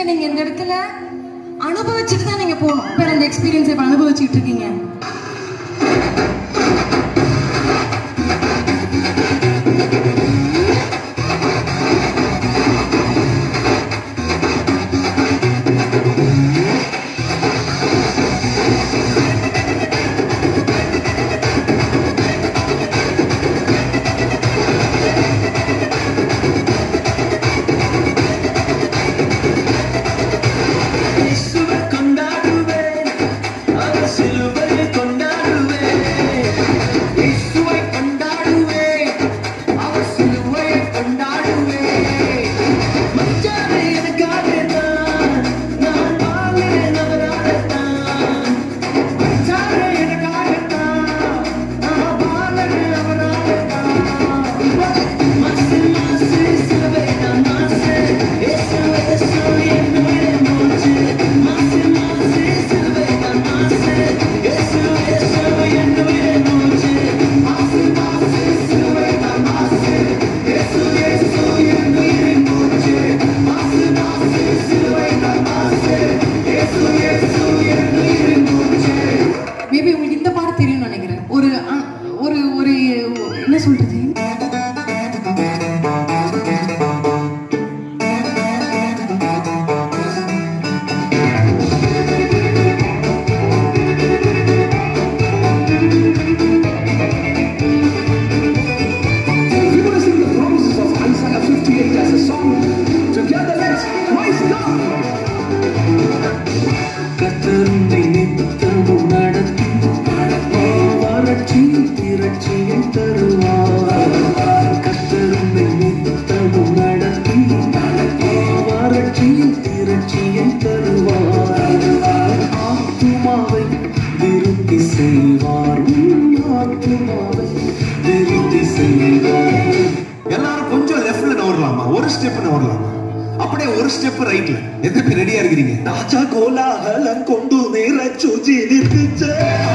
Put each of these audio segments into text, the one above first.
எக்ஸ்பீரியன்ஸை நீங்க இந்த இடத்துல அனுபவிச்சுட்டு தான் நீங்க போகணும் இப்போ இந்த எக்ஸ்பீரியன்ஸை இப்போ அனுபவிச்சுட்டு இருக்கீங்க இயேசுவை கொண்டாடுவேன் அவர் சிலுவையை கொண்டாடுவேன் இயேசுவை கொண்டாடுவேன் அவர் சிலுவையை கொண்டாடுவேன் மச்சானே எனக்காக தான் நான் வாழ்கிறேன் அவராக தான் மச்சானே எனக்காக தான் நான் வாழ்கிறேன் அவராக தான் மாசு மாசு சிலுவை தான் மாசு இயேசு இயேசு என்னுடைய மூச்சு மாசு மாசு சிலுவை தான் மாசு இயேசு இயேசு என்னுடைய மூச்சு மாசு மாசு சிலுவை தான் மாசு இயேசு இயேசு என்னுடைய மூச்சு மாசு மாசு சிலுவை தான் மாசு இயேசு இயேசு என்னுடைய மூச்சு மேபி உங்களுக்கு இந்த பாடம் தெரியும்னு நினைக்கிறேன் ஒரு அ- ஒரு ஒரு என்ன சொல்றது We want to sing the promises of Isaiah 58 as a song. Together, let's praise God. கத்தருந்தை நித்தமும் நடத்தி வறட்சி திரட்சியும் தருவார் கத்தருந்தை நித்தமும் நடத்தி வறட்சி திரட்சியும் தருவார் ஆத்துமாவை திருப்தி செய்வார் உம் ஆத்துமாவை திருப்தி செய்வார் எல்லாரும் கொஞ்சம் லெஃப்ட்ல நவரலாமா ஒரு ஸ்டெப் நவரலாமா அப்படியே ஒரு ஸ்டெப் ரைட்ல எதுக்கு ரெடியா இருக்கிறீங்க ராஜா கோலாகலம் கொண்டு நிறச்சு ஜீவிப்பிச்ச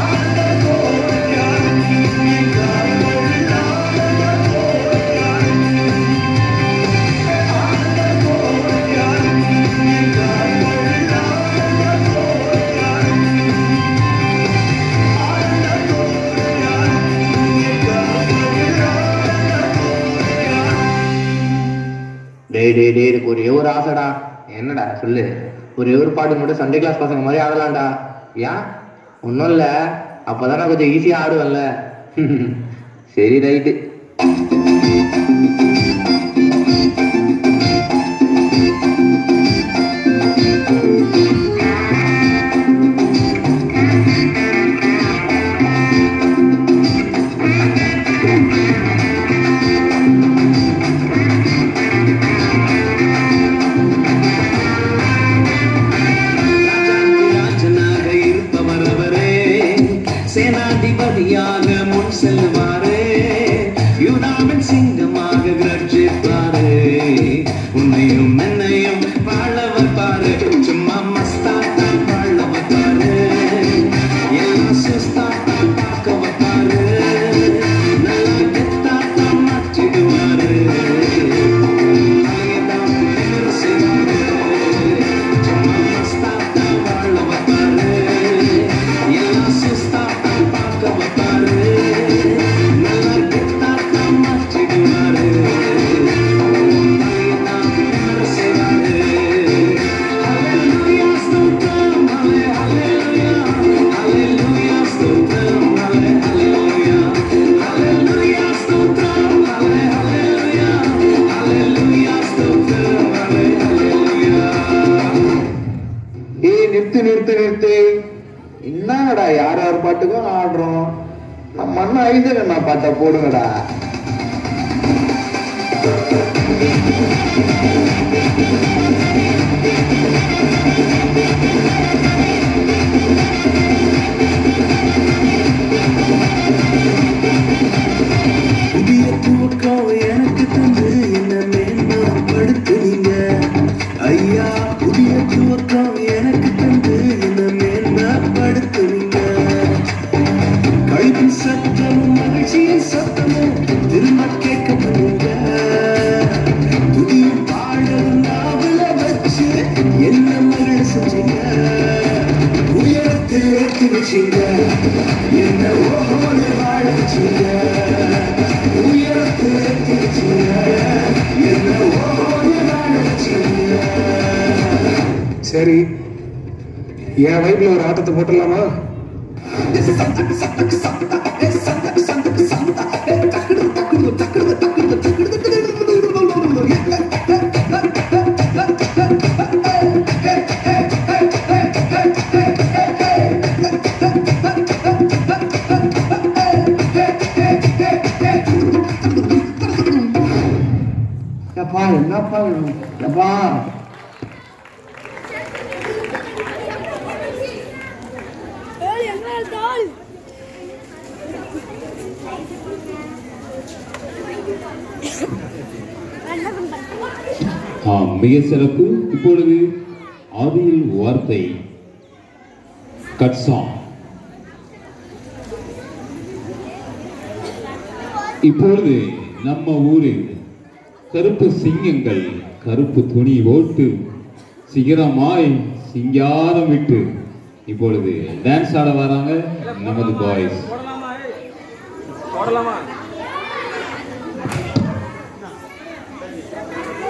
டேய் டேய் டேய் எனக்கு ஒரே ஒரு ஆசைடா என்னடா சொல்லு ஒரே ஒரு பாட்டு மட்டும் சண்டே கிளாஸ் பசங்க மாதிரி ஆடலாம்டா ஏன் ஒன்றும் இல்லை அப்போதான் நான் கொஞ்சம் ஈஸியாக ஆடுவேன்ல சரி ரைட்டு ராஜனாக இருப்பவர் அவரே சேனாதிபதியாக முன் செல்வாரே யூதாவின் சிங்கமாக கர்ஜிப்பாரே உன்னையும் என்னையும் வாழ வைப்பாரு சும்மா மஸ்தாத்தா வாழ வைப்பாரு எல்லாம் சுஸ்தாத்தா பார்க்க வைப்பாரு நல்லா கெத்தாத்தா மாற்றிடுவாரு அலையதான் நிமிர செய்வாரு சும்மா மஸ்தாத்தா வாழ வைப்பாரு எல்லாம் சுஸ்தாத்தா பார்க்க வைப்பாரு நல்லா கெத்தாத்தா மாற்றிடுவாரு அலையதான் நிமிர செய்வாரு Hallelujah, ஸ்தோத்திரம், halle- hallelujah. Hallelujah, ஸ்தோத்திரம், halle- hallelujah. Hallelujah, ஸ்தோத்திரம், halle- hallelujah. Hallelujah, ஸ்தோத்திரம், halle- hallelujah. ஏய் நிறுத்து நிறுத்து நிறுத்து என்னடா யார் யார் பாட்டுக்கும் ஆடுறோம் நம்ம அண்ணன் ஐசன் என்ன பாட்டை போடுங்கடா புதிய துவக்கம் எனக்கு தந்து என்ன மேன்மைப்படுத்துனீங்க ஐயா புதிய துவக்கம் எனக்கு தந்து என்ன மேன்மைப்படுத்துனீங்க கழிப்பின் சத்தமும் மகிழ்ச்சியின் சத்தமும் திரும்ப கேட்க பண்ணுங்க துதியும் பாடலும் நாவல வச்சு என்ன மகள் செஞ்சீங்க உயரத்தில் ஏற்றி வச்சீங்க என்ன ஓஹோன்னு வாழ வச்சீங்க உயரத்தில் ஏற்றி வச்சீங்க என்ன ஓஹோன்னு வாழ வச்சீங்க சரி என் வயிற்றுல ஒரு ஆட்டத்தை போட்டுடலாமா எப்பா என்னப்பா வேணும் எப்பா Öyle yeter değil. Ben de bunu ஆம் மிக சிறப்பு இப்பொழுது ஆதியில் வார்த்தை கட்சாம் இப்பொழுது நம்ம ஊரில் கருப்பு சிங்கங்கள் கருப்பு துணி போட்டு சிகரமாய் சிங்காரம் விட்டு இப்பொழுது டான்ஸ் ஆட வராங்க நமது பாய்ஸ் போடலாமா